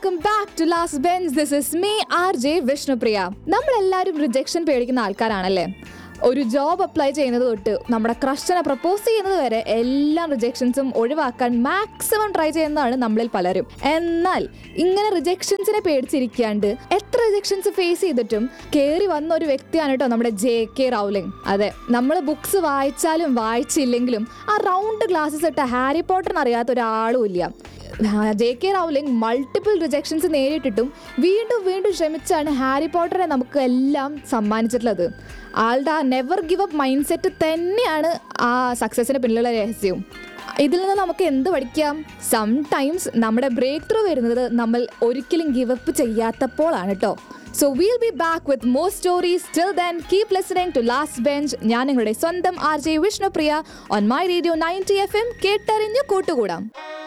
welcome back to last bench this is me R J Vishnupriya നമ്മളെല്ലാവരും rejection പേടിക്കുന്ന ആൾക്കാരാണല്ലേ ഒരു job apply ചെയ്യുന്നത് തൊട്ട് നമ്മുടെ ക്രഷനെ പ്രപ്പോസ് ചെയ്യുന്നത് വരെ എല്ലാ റിജക്ഷൻസും ഒഴിവാക്കാൻ മാക്സിമം ട്രൈ ചെയ്യുന്നതാണ് നമ്മളിൽ പലരും എന്നാൽ ഇങ്ങനെ റിജക്ഷൻസിനെ പേടിച്ചിരിക്കാണ്ട് എത്ര റിജക്ഷൻസ് ഫേസ് ചെയ്തിട്ടും കയറി വന്ന ഒരു വ്യക്തിയാണ് കേട്ടോ നമ്മുടെ ജെ കെ റൗലിംഗ് അതെ നമ്മൾ ബുക്സ് വായിച്ചാലും വായിച്ചില്ലെങ്കിലും ആ റൗണ്ട് ഗ്ലാസ്സസ് ഇട്ട ഹാരി പോട്ടറിന് അറിയാത്ത ഒരാളും ഇല്ല J K Rowling multiple rejections നേരിട്ടിട്ടും വീണ്ടും വീണ്ടും ശ്രമിച്ചാണ് ഹാരി പോട്ടറെ നമുക്ക് എല്ലാം സമ്മാനിച്ചിട്ടുള്ളത് ആളുടെ ആ never give up mind set തന്നെയാണ് ആ സക്സസിന് പിന്നിലുള്ള രഹസ്യവും ഇതിൽ നിന്ന് നമുക്ക് എന്ത് പഠിക്കാം സം ടൈംസ് നമ്മുടെ ബ്രേക്ക് ത്രൂ വരുന്നത് നമ്മൾ ഒരിക്കലും ഗിവ് അപ്പ് ചെയ്യാത്തപ്പോഴാണ് കേട്ടോ so we'll be back with more stories till then keep listening to last bench ഞാൻ നിങ്ങളുടെ സ്വന്തം R J Vishnupriya on my radio ninety F M കേട്ടറിഞ്ഞു കൂട്ടുകൂടാം